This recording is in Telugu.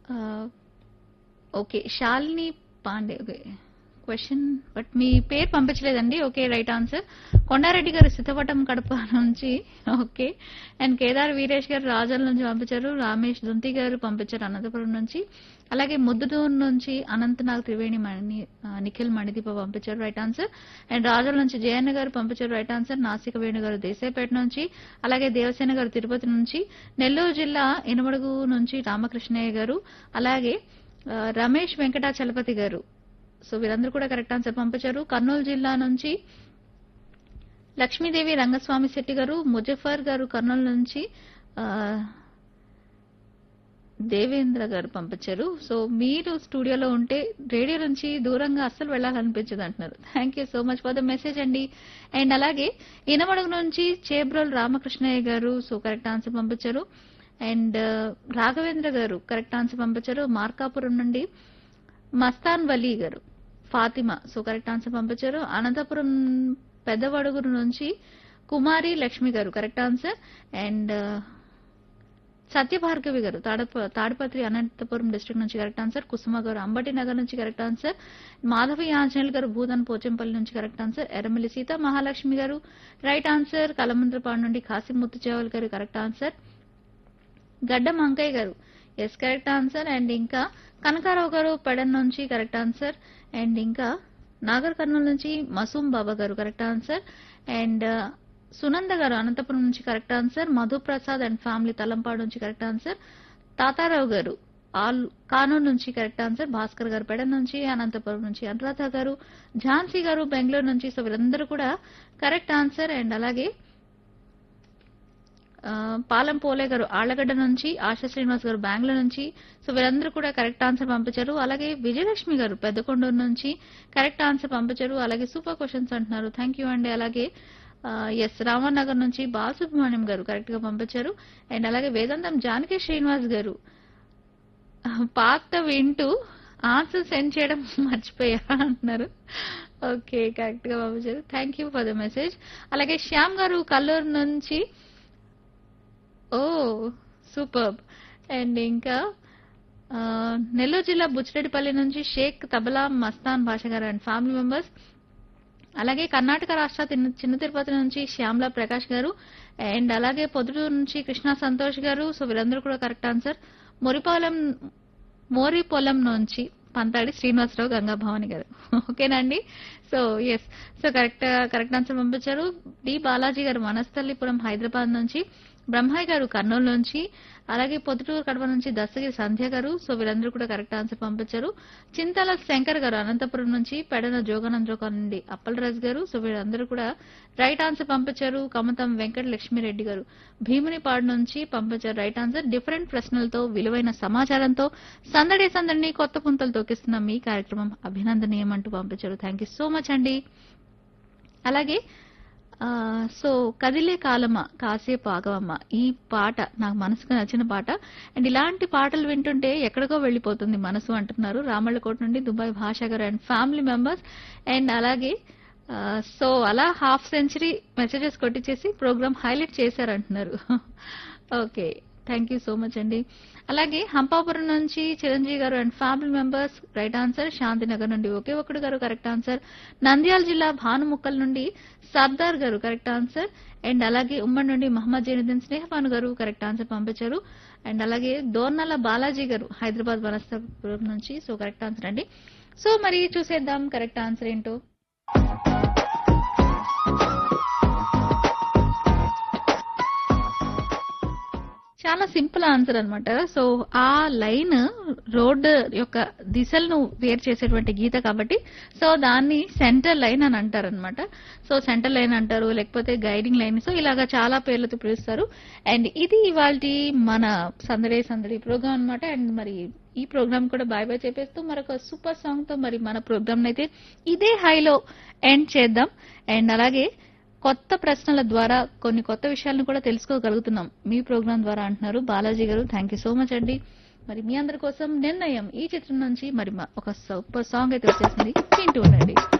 okay Shalini Pandey okay question but మీ పేరు పంపించలేదండి okay right answer Kondareddy garu Siddhavatam Kadapa నుంచి ఓకే అండ్ కేదార్ వీరేష్ గారు రాజాల నుంచి పంపించారు రామేష్ దుంతి గారు పంపించారు అనంతపురం నుంచి అలాగే ముద్దుదూర్ నుంచి అనంతనాగ్ త్రివేణి మణి ఆ, నిఖిల్ మణిదీప పంపించారు రైట్ ఆన్సర్ అండ్ రాజుల నుంచి జయన్న గారు పంపించారు రైట్ ఆన్సర్ నాసిక వేణు గారు దేశాయపేట నుంచి అలాగే దేవసేన గారు తిరుపతి నుంచి నెల్లూరు జిల్లా ఇనుమడుగు నుంచి రామకృష్ణయ్య గారు అలాగే ఆ, రమేష్ వెంకటాచలపతి గారు సో వీరందరూ కూడా కరెక్ట్ ఆన్సర్ పంపించారు కర్నూలు జిల్లా నుంచి లక్ష్మీదేవి రంగస్వామి శెట్టి గారు ముజఫర్ గారు కర్నూలు నుంచి ఆ, దేవేంద్ర గారు పంపించారు సో మీరు స్టూడియోలో ఉంటే రేడియో నుంచి దూరంగా అస్సలు వెళ్ళాలనిపించదు అంటున్నారు thank you so much for the message అండి అండ్ అలాగే ఇనమడుగు నుంచి Chebrolu Ramakrishnaiah garu so correct answer పంపించారు and Raghavendra garu correct answer పంపించారు మార్కాపురం నుండి మస్తాన్ వలీ గారు ఫాతిమా సో కరెక్ట్ ఆన్సర్ పంపించారు అనంతపురం పెద్దవడుగురు నుంచి కుమారి లక్ష్మి గారు correct answer and Satyabhargavi garu తాడప తాడిపత్రి అనంతపురం డిస్ట్రిక్ట్ నుంచి కరెక్ట్ ఆన్సర్ కుసుమ గారు అంబటి నగర్ నుంచి కరెక్ట్ ఆన్సర్ మాధవి ఆంజనేయులు గారు భూదన్ పోచంపల్లి నుంచి correct answer Erramilli Seetha Mahalakshmi garu right answer కలమంద్రపాడు నుండి కాసిం ముత్తుచేవల్ గారు కరెక్ట్ ఆన్సర్ గడ్డం అంకయ్య గారు ఎస్ కరెక్ట్ ఆన్సర్ అండ్ ఇంకా కనకారావు గారు పెడన్ నుంచి కరెక్ట్ ఆన్సర్ అండ్ ఇంకా నాగర్ కర్నూలు నుంచి మసూం బాబా గారు correct answer and Sunanda garu Anantapur నుంచి correct answer Madhuprasad and family Talampadu నుంచి కరెక్ట్ ఆన్సర్ తాతారావు గారు ఆల్ కానూరు నుంచి కరెక్ట్ ఆన్సర్ భాస్కర్ గారు పెడన్ నుంచి అనంతపురం నుంచి అనురాధ గారు ఝాన్సీ గారు బెంగళూరు నుంచి సో వీరందరూ కూడా కరెక్ట్ ఆన్సర్ అండ్ అలాగే ఆ, పాలెం పోలే గారు ఆళ్లగడ్డ నుంచి ఆశా శ్రీనివాస్ గారు బెంగళూరు నుంచి సో వీరందరూ కూడా కరెక్ట్ ఆన్సర్ పంపించారు అలాగే విజయలక్ష్మి గారు పెద్దకొండూరు నుంచి కరెక్ట్ ఆన్సర్ పంపించారు అలాగే సూపర్ క్వశ్చన్స్ అంటున్నారు థ్యాంక్ యూ అండి అలాగే ఎస్ రామనగర్ నుంచి బాలసుబ్రహ్మణ్యం గారు కరెక్ట్ గా పంపించారు అండ్ అలాగే వేదాంతం జానకి శ్రీనివాస్ గారు ఆ, పాత వింటూ ఆన్సర్ సెండ్ చేయడం మర్చిపోయా అంటున్నారు ఓకే కరెక్ట్ గా పంపించారు thank you for the message అలాగే శ్యామ్ గారు కల్లూరు నుంచి ఓ సూపర్ అండ్ ఇంకా ఆ, నెల్లూరు జిల్లా బుచ్చిరెడ్డిపల్లి నుంచి షేక్ తబలా మస్తాన్ భాష గారు అండ్ ఫ్యామిలీ మెంబర్స్ అలాగే కర్ణాటక రాష్ట్ర తిన్న- చిన్న తిరుపతి నుంచి శ్యామ్లా ప్రకాష్ గారు అండ్ అలాగే పొద్దుటూరు నుంచి కృష్ణా సంతోష్ గారు సో వీరందరూ కూడా కరెక్ట్ ఆన్సర్ మొరిపాలెం మోరిపొలం నుంచి పంతాడి శ్రీనివాసరావు గంగా భవాని గారు ఓకేనండి so yes so correct correct answer పంపించారు డి బాలాజీ గారు వనస్థలిపురం హైదరాబాద్ నుంచి బ్రహ్మయ్య గారు కర్నూలు నుంచి అలాగే పొద్దుటూరు కడప నుంచి దస్తగిరి సంధ్య గారు సో వీరందరూ కూడా కరెక్ట్ ఆన్సర్ పంపించారు చింతల శంకర్ గారు అనంతపురం నుంచి పెడన జోగానంద్రోక నుండి అప్పలరాజు గారు సో వీరందరూ కూడా రైట్ ఆన్సర్ పంపించారు కమతం వెంకట లక్ష్మిరెడ్డి గారు భీమునిపాడు నుంచి పంపించారు రైట్ ఆన్సర్ డిఫరెంట్ ప్రశ్నలతో విలువైన సమాచారంతో సందడి సందడిని కొత్త పుంతలు తొక్కిస్తున్న మీ కార్యక్రమం అభినందనీయం అంటూ పంపించారు థ్యాంక్ యూ సో మచ్ అండి అలాగే ఆ, సో కదిలే కాలమా కాసేపు ఆగవమ్మ ఈ పాట నాకు మనసుకు నచ్చిన పాట అండ్ ఇలాంటి పాటలు వింటుంటే ఎక్కడికో వెళ్ళిపోతుంది మనసు అంటున్నారు రామళ్ళకోట నుండి దుబాయ్ భాష గారు అండ్ ఫ్యామిలీ మెంబర్స్ అండ్ అలాగే ఆ, సో అలా హాఫ్ సెంచరీ మెసేజెస్ కొట్టించేసి ప్రోగ్రామ్ హైలైట్ చేశారంటున్నారు okay thank you so much అండి అలాగే హంపాపురం నుంచి Chiranjeevi garu and family members right answer Shantinagar నుండి ఒకే ఒక్కడు గారు కరెక్ట్ ఆన్సర్ నంద్యాల జిల్లా భానుముక్కల్ నుండి సర్దార్ గారు కరెక్ట్ ఆన్సర్ అండ్ అలాగే ఉమ్మడి నుండి మహమ్మద్ జైనుద్దీన్ స్నేహపాను గారు కరెక్ట్ ఆన్సర్ పంపించారు అండ్ అలాగే దోర్నల బాలాజీ గారు హైదరాబాద్ వనస్థపురం నుంచి సో కరెక్ట్ ఆన్సర్ అండి సో మరి చూసేద్దాం కరెక్ట్ ఆన్సర్ ఏంటో చాలా సింపుల్ ఆన్సర్ అన్నమాట సో ఆ లైన్ రోడ్ యొక్క దిశలను వేరు చేసేటువంటి గీత కాబట్టి సో దాన్ని సెంటర్ లైన్ అని అంటారు అనమాట సో సెంటర్ లైన్ అంటారు లేకపోతే గైడింగ్ లైన్ సో ఇలాగా చాలా పేర్లతో పిలుస్తారు అండ్ ఇది ఇవాళ మన సందడి సందడి ప్రోగ్రామ్ అన్నమాట అండ్ మరి ఈ ప్రోగ్రామ్ కూడా బాయ్ బాయ్ చెప్పేస్తూ మరొక సూపర్ సాంగ్ తో మరి మన ప్రోగ్రామ్ అయితే ఇదే హైలో ఎండ్ చేద్దాం అండ్ అలాగే కొత్త ప్రశ్నల ద్వారా కొన్ని కొత్త విషయాలను కూడా తెలుసుకోగలుగుతున్నాం మీ ప్రోగ్రాం ద్వారా అంటున్నారు బాలాజీ గారు థ్యాంక్ యూ సో మచ్ అండి మరి మీ అందరి కోసం నిర్ణయం ఈ చిత్రం నుంచి మరి మా- ఒక సూపర్ సాంగ్ అయితే వచ్చేసింది వింటూ ఉండండి